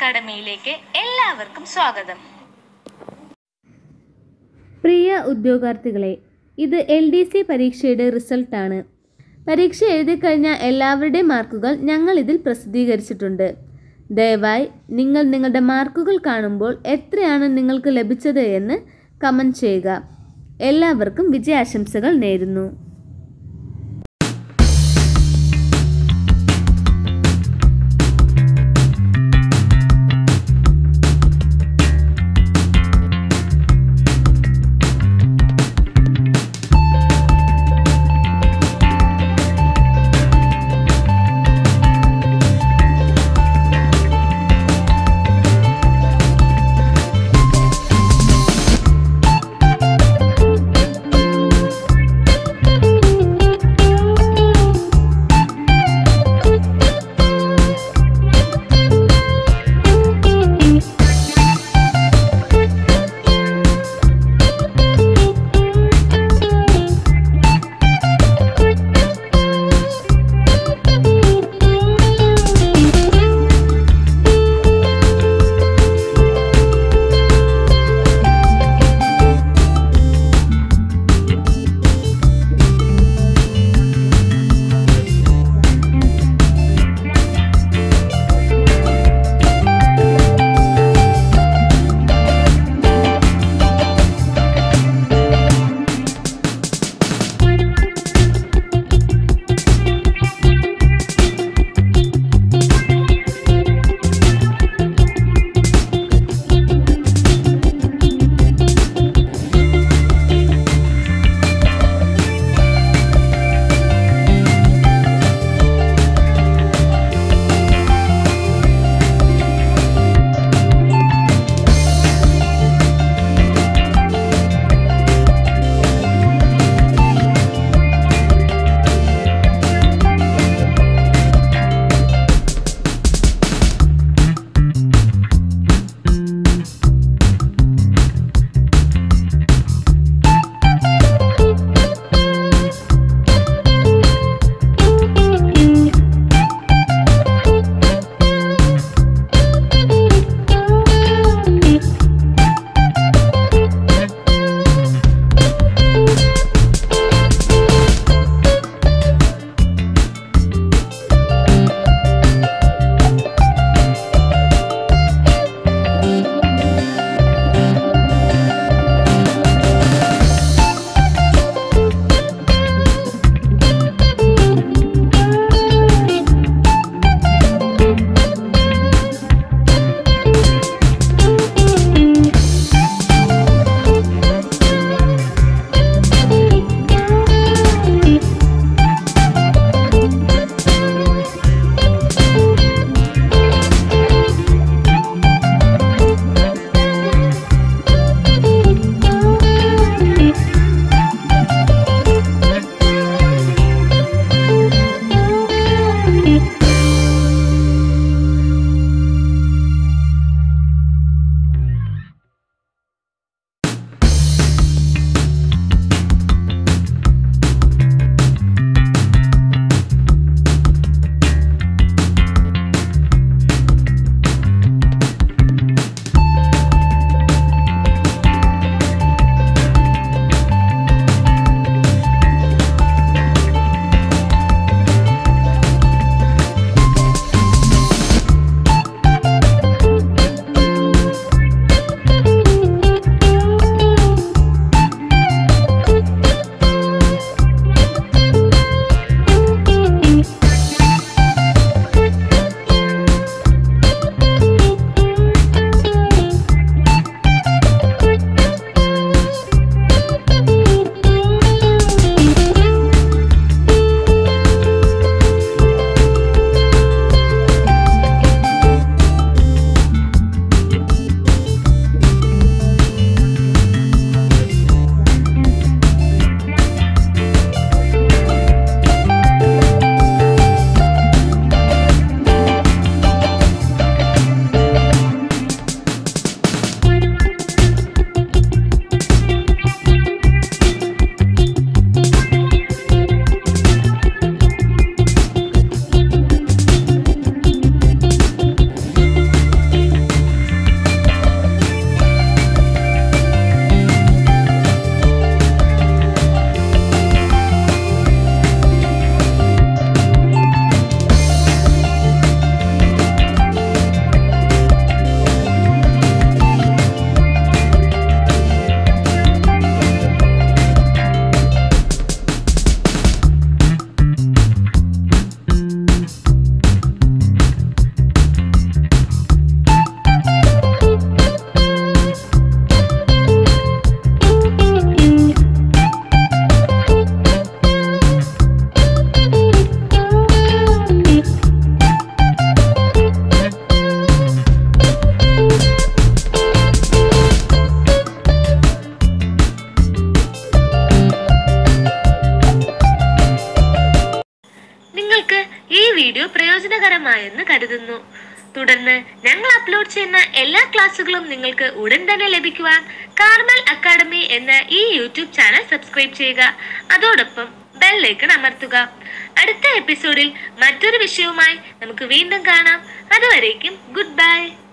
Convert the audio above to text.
അക്കാഡമിയിലേക്ക് എല്ലാവർക്കും സ്വാഗതം പ്രിയ ഉദ്യോഗാർത്ഥികളെ ഇത് എൽ ഡി സി പരീക്ഷയുടെ റിസൾട്ടാണ് പരീക്ഷ എഴുതിക്കഴിഞ്ഞ എല്ലാവരുടെയും മാർക്കുകൾ ഞങ്ങൾ ഇതിൽ പ്രസിദ്ധീകരിച്ചിട്ടുണ്ട് ദയവായി നിങ്ങൾ നിങ്ങളുടെ മാർക്കുകൾ കാണുമ്പോൾ എത്രയാണ് നിങ്ങൾക്ക് ലഭിച്ചത് എന്ന് കമൻറ്റ് ചെയ്യുക എല്ലാവർക്കും വിജയാശംസകൾ നേരുന്നു വീഡിയോ പ്രയോജനകരമായെന്ന് കരുതുന്നു തുടർന്ന് ഞങ്ങൾ അപ്ലോഡ് ചെയ്യുന്ന എല്ലാ ക്ലാസ്സുകളും നിങ്ങൾക്ക് ഉടൻ തന്നെ ലഭിക്കുവാൻ കാർമൽ അക്കാഡമി എന്ന ഈ യൂട്യൂബ് ചാനൽ സബ്സ്ക്രൈബ് ചെയ്യുക അതോടൊപ്പം ബെല്ലൈക്കൺ അമർത്തുക അടുത്ത എപ്പിസോഡിൽ മറ്റൊരു വിഷയവുമായി നമുക്ക് വീണ്ടും കാണാം അതുവരേക്കും ഗുഡ് ബൈ